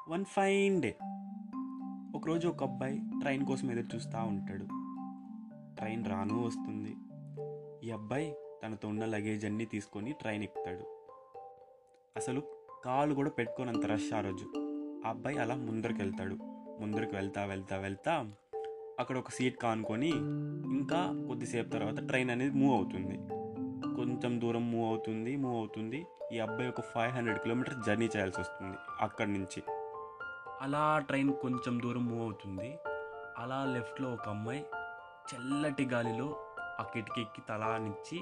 one fine day ఒకరోజు ఒక అబ్బాయి ట్రైన్ కోసం ఎదురు చూస్తూ ఉంటాడు ట్రైన్ రాను వస్తుంది ఈ అబ్బాయి తనతో ఉన్న లగేజ్ అన్నీ తీసుకొని ట్రైన్ ఎక్కుతాడు అసలు కాలు కూడా పెట్టుకోనంత రష్ ఆ రోజు ఆ అబ్బాయి అలా ముందరికి వెళ్తాడు ముందరికి వెళ్తా వెళ్తా వెళ్తా అక్కడ ఒక సీట్ కానుకొని ఇంకా కొద్దిసేపు తర్వాత ట్రైన్ అనేది మూవ్ అవుతుంది కొంచెం దూరం మూవ్ అవుతుంది మూవ్ అవుతుంది ఈ అబ్బాయి ఒక ఫైవ్ హండ్రెడ్ కిలోమీటర్ జర్నీ చేయాల్సి వస్తుంది అక్కడి నుంచి అలా ట్రైన్ కొంచెం దూరం మూవ్ అవుతుంది అలా లెఫ్ట్లో ఒక అమ్మాయి చల్లటి గాలిలో ఆ కిటికీకి తలానిచ్చి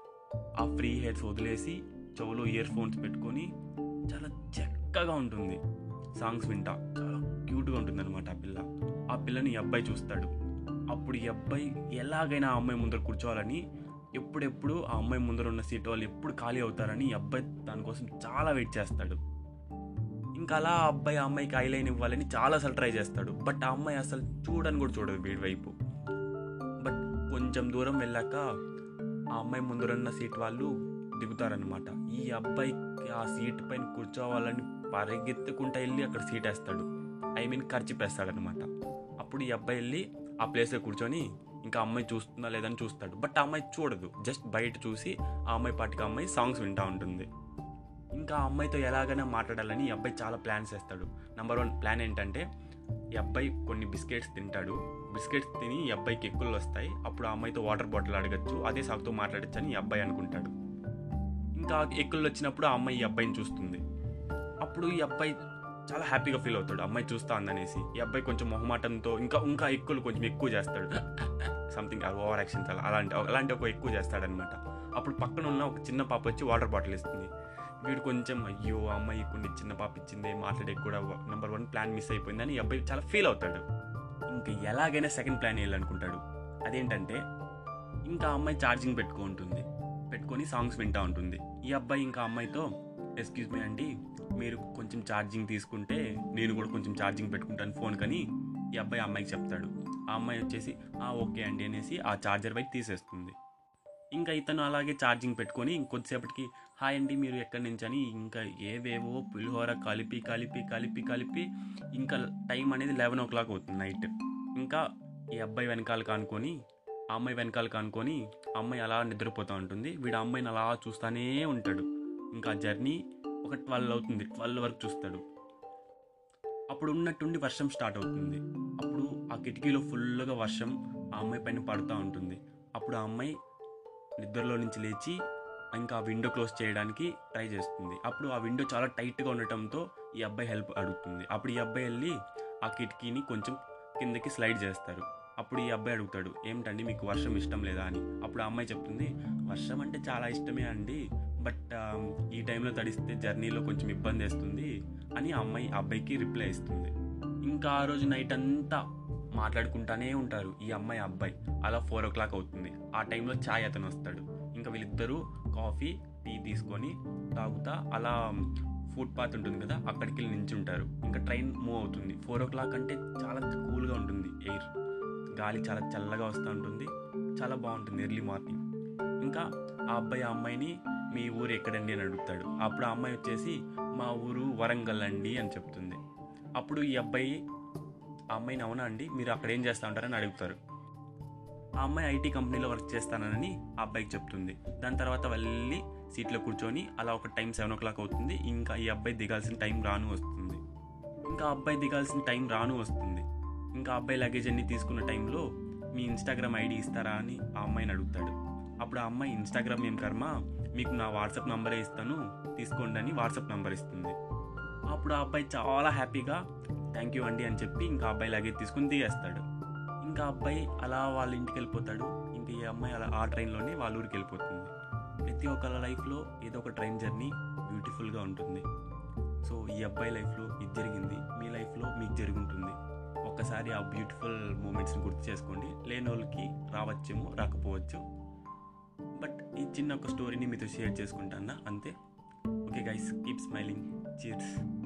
ఆ ఫ్రీ హెడ్స్ వదిలేసి చెవులో ఇయర్ ఫోన్స్ పెట్టుకొని చాలా చక్కగా ఉంటుంది సాంగ్స్ వింటా చాలా క్యూట్గా ఉంటుంది అనమాట ఆ పిల్ల ఆ పిల్లని ఈ అబ్బాయి చూస్తాడు అప్పుడు ఈ అబ్బాయి ఎలాగైనా ఆ అమ్మాయి ముందర కూర్చోవాలని ఎప్పుడెప్పుడు ఆ అమ్మాయి ముందర ఉన్న సీట్ వాళ్ళు ఎప్పుడు ఖాళీ అవుతారని ఈ అబ్బాయి దానికోసం చాలా వెయిట్ చేస్తాడు ఇంకా అలా ఆ అబ్బాయి ఆ అమ్మాయికి ఐలైన్ ఇవ్వాలని చాలాసార్లు ట్రై చేస్తాడు బట్ ఆ అమ్మాయి అసలు చూడని కూడా చూడదు వీడి వైపు బట్ కొంచెం దూరం వెళ్ళాక ఆ అమ్మాయి ముందరున్న సీట్ వాళ్ళు దిగుతారనమాట ఈ అబ్బాయికి ఆ సీట్ పైన కూర్చోవాలని పరిగెత్తుకుంటా వెళ్ళి అక్కడ సీట్ వేస్తాడు ఐ మీన్ ఖర్చు వేస్తాడనమాట అప్పుడు ఈ అబ్బాయి వెళ్ళి ఆ ప్లేస్లో కూర్చొని ఇంకా అమ్మాయి చూస్తుందా లేదని చూస్తాడు బట్ ఆ అమ్మాయి చూడదు జస్ట్ బయట చూసి ఆ అమ్మాయి పాటికి ఆ అమ్మాయి సాంగ్స్ వింటూ ఉంటుంది ఇంకా ఆ అమ్మాయితో ఎలాగైనా మాట్లాడాలని ఈ అబ్బాయి చాలా ప్లాన్స్ వేస్తాడు నెంబర్ వన్ ప్లాన్ ఏంటంటే ఈ అబ్బాయి కొన్ని బిస్కెట్స్ తింటాడు బిస్కెట్స్ తిని ఈ అబ్బాయికి ఎక్కులు వస్తాయి అప్పుడు ఆ అమ్మాయితో వాటర్ బాటిల్ అడగచ్చు అదే సాగుతో మాట్లాడచ్చు అని ఈ అబ్బాయి అనుకుంటాడు ఇంకా ఎక్కులు వచ్చినప్పుడు ఆ అమ్మాయి ఈ అబ్బాయిని చూస్తుంది అప్పుడు ఈ అబ్బాయి చాలా హ్యాపీగా ఫీల్ అవుతాడు అమ్మాయి చూస్తా అందనేసి ఈ అబ్బాయి కొంచెం మొహమాటంతో ఇంకా ఇంకా ఎక్కువలు కొంచెం ఎక్కువ చేస్తాడు సంథింగ్ ఓవర్ యాక్షన్స్ అలా అలాంటి అలాంటి ఒక ఎక్కువ చేస్తాడనమాట అప్పుడు పక్కన ఉన్న ఒక చిన్న పాప వచ్చి వాటర్ బాటిల్ ఇస్తుంది వీడు కొంచెం అయ్యో ఆ అమ్మాయి కొన్ని చిన్న పాప ఇచ్చింది మాట్లాడే కూడా నెంబర్ వన్ ప్లాన్ మిస్ అయిపోయిందని ఈ అబ్బాయి చాలా ఫీల్ అవుతాడు ఇంకా ఎలాగైనా సెకండ్ ప్లాన్ వేయాలనుకుంటాడు అదేంటంటే ఇంకా ఆ అమ్మాయి ఛార్జింగ్ పెట్టుకుంటుంది పెట్టుకొని సాంగ్స్ వింటూ ఉంటుంది ఈ అబ్బాయి ఇంకా అమ్మాయితో ఎక్స్క్యూజ్ మీ అండి మీరు కొంచెం ఛార్జింగ్ తీసుకుంటే నేను కూడా కొంచెం ఛార్జింగ్ పెట్టుకుంటాను ఫోన్ కానీ ఈ అబ్బాయి ఆ అమ్మాయికి చెప్తాడు ఆ అమ్మాయి వచ్చేసి ఆ ఓకే అండి అనేసి ఆ ఛార్జర్ వైపు తీసేస్తుంది ఇంకా ఇతను అలాగే ఛార్జింగ్ పెట్టుకొని ఇంకొద్దిసేపటికి హాయ్ అండి మీరు ఎక్కడి నుంచి అని ఇంకా ఏవేవో పులిహోర కలిపి కలిపి కలిపి కలిపి ఇంకా టైం అనేది లెవెన్ ఓ క్లాక్ అవుతుంది నైట్ ఇంకా ఈ అబ్బాయి వెనకాల కానుకొని ఆ అమ్మాయి వెనకాల కానుకొని ఆ అమ్మాయి అలా నిద్రపోతూ ఉంటుంది వీడు ఆ అమ్మాయిని అలా చూస్తానే ఉంటాడు ఇంకా జర్నీ ఒక ట్వెల్వ్ అవుతుంది ట్వెల్వ్ వరకు చూస్తాడు అప్పుడు ఉన్నట్టుండి వర్షం స్టార్ట్ అవుతుంది అప్పుడు ఆ కిటికీలో ఫుల్గా వర్షం ఆ అమ్మాయి పైన పడుతూ ఉంటుంది అప్పుడు ఆ అమ్మాయి నిద్రలో నుంచి లేచి ఇంకా ఆ విండో క్లోజ్ చేయడానికి ట్రై చేస్తుంది అప్పుడు ఆ విండో చాలా టైట్గా ఉండటంతో ఈ అబ్బాయి హెల్ప్ అడుగుతుంది అప్పుడు ఈ అబ్బాయి వెళ్ళి ఆ కిటికీని కొంచెం కిందకి స్లైడ్ చేస్తారు అప్పుడు ఈ అబ్బాయి అడుగుతాడు ఏమిటండి మీకు వర్షం ఇష్టం లేదా అని అప్పుడు ఆ అమ్మాయి చెప్తుంది వర్షం అంటే చాలా ఇష్టమే అండి బట్ ఈ టైంలో తడిస్తే జర్నీలో కొంచెం ఇబ్బంది వేస్తుంది అని ఆ అమ్మాయి ఆ అబ్బాయికి రిప్లై ఇస్తుంది ఇంకా ఆ రోజు నైట్ అంతా మాట్లాడుకుంటానే ఉంటారు ఈ అమ్మాయి అబ్బాయి అలా ఫోర్ ఓ క్లాక్ అవుతుంది ఆ టైంలో ఛాయ్ అతను వస్తాడు ఇంకా వీళ్ళిద్దరూ కాఫీ టీ తీసుకొని తాగుతా అలా ఫుడ్ పాత్ ఉంటుంది కదా అక్కడికి వెళ్ళి నించుంటారు ఇంకా ట్రైన్ మూవ్ అవుతుంది ఫోర్ ఓ క్లాక్ అంటే చాలా కూల్గా ఉంటుంది ఎయిర్ గాలి చాలా చల్లగా వస్తూ ఉంటుంది చాలా బాగుంటుంది ఎర్లీ మార్నింగ్ ఇంకా ఆ అబ్బాయి ఆ అమ్మాయిని మీ ఊరు ఎక్కడండి అని అడుగుతాడు అప్పుడు ఆ అమ్మాయి వచ్చేసి మా ఊరు వరంగల్ అండి అని చెప్తుంది అప్పుడు ఈ అబ్బాయి ఆ అమ్మాయిని అవునా అండి మీరు అక్కడ ఏం చేస్తూ ఉంటారని అడుగుతారు ఆ అమ్మాయి ఐటీ కంపెనీలో వర్క్ చేస్తానని ఆ అబ్బాయికి చెప్తుంది దాని తర్వాత వెళ్ళి సీట్లో కూర్చొని అలా ఒక టైం సెవెన్ ఓ క్లాక్ అవుతుంది ఇంకా ఈ అబ్బాయి దిగాల్సిన టైం రాను వస్తుంది ఇంకా ఆ అబ్బాయి దిగాల్సిన టైం రాను వస్తుంది ఇంకా ఆ అబ్బాయి లగేజ్ అన్ని తీసుకున్న టైంలో మీ ఇన్స్టాగ్రామ్ ఐడి ఇస్తారా అని ఆ అమ్మాయిని అడుగుతాడు అప్పుడు ఆ అమ్మాయి ఇన్స్టాగ్రామ్ ఏం కర్మ మీకు నా వాట్సాప్ నంబరే ఇస్తాను తీసుకోండి అని వాట్సాప్ నంబర్ ఇస్తుంది అప్పుడు ఆ అబ్బాయి చాలా హ్యాపీగా థ్యాంక్ యూ అండి అని చెప్పి ఇంకా అబ్బాయి లగేజ్ తీసుకుని దిగేస్తాడు ఇంకా అబ్బాయి అలా వాళ్ళ ఇంటికి వెళ్ళిపోతాడు ఇంకా ఈ అమ్మాయి అలా ఆ ట్రైన్లోనే వాళ్ళ ఊరికి వెళ్ళిపోతుంది ప్రతి ఒక్కళ్ళ లైఫ్లో ఏదో ఒక ట్రైన్ జర్నీ బ్యూటిఫుల్గా ఉంటుంది సో ఈ అబ్బాయి లైఫ్లో ఇది జరిగింది మీ లైఫ్లో మీకు జరుగుంటుంది ఒక్కసారి ఆ బ్యూటిఫుల్ మూమెంట్స్ని గుర్తు చేసుకోండి లేని వాళ్ళకి రావచ్చేమో రాకపోవచ్చు బట్ ఈ చిన్న ఒక స్టోరీని మీతో షేర్ చేసుకుంటాను అంతే okay guys keep smiling cheers